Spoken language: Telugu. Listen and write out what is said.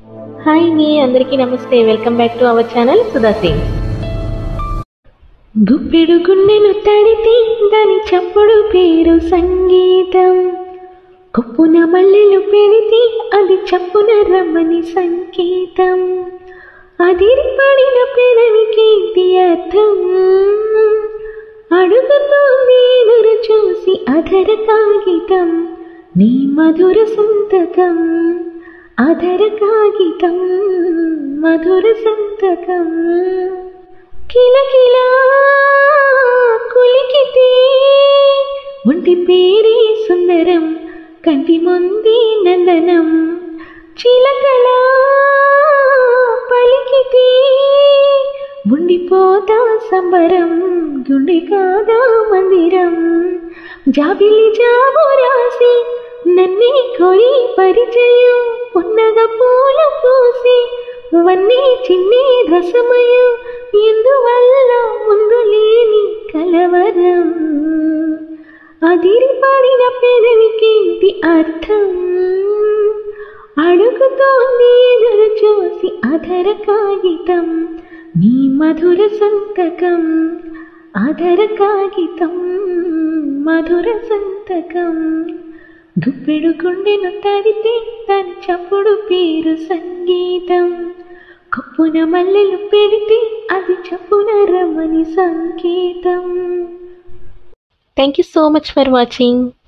హాయ్ అండి అందరికీ నమస్తే welcome back to our channel Sudha Singh గుప్పెడు గుండెను తడితే దాని చప్పుడు పేరు సంగీతం కొప్పున మల్లెలు పెడితే అది చప్పున రమ్మని సంకేతం అదిరి పడిన పెదవికి ఇది అర్థం అడుగుతోంది ఎదురు చూసి అధర కాగితం నీ మధుర సంతకం అధర కాగితం మధుర సంతకం కిలకిలా కులికితే ఒంటి పేరే సుందరం కంటి ముందే నందనం చిలకలా పలికితే ఉండిపోతా సంబరం గుండె కాదా మందిరం జాబిలి జాబు రాసి నన్నే కోరి పరిచయం ఉన్నగ పూల పూసి వన్నీ చిన్ని రసమయం ఎందువల్ల ముందు లేని కలవరం అదిరిపడిన పెదవికి ఇది అర్థం అడుగుతోంది ఎదురు చూసి అధర కాగితం నీ మధుర సంతకం అధర కాగితం మధుర సంతకం గుప్పెడు గుండెను తడితే దాని చప్పుడు పేరు సంగీతం కప్పున మల్లెలు పెడితే అది చప్పున రమణి సంకేతం thank you so much for watching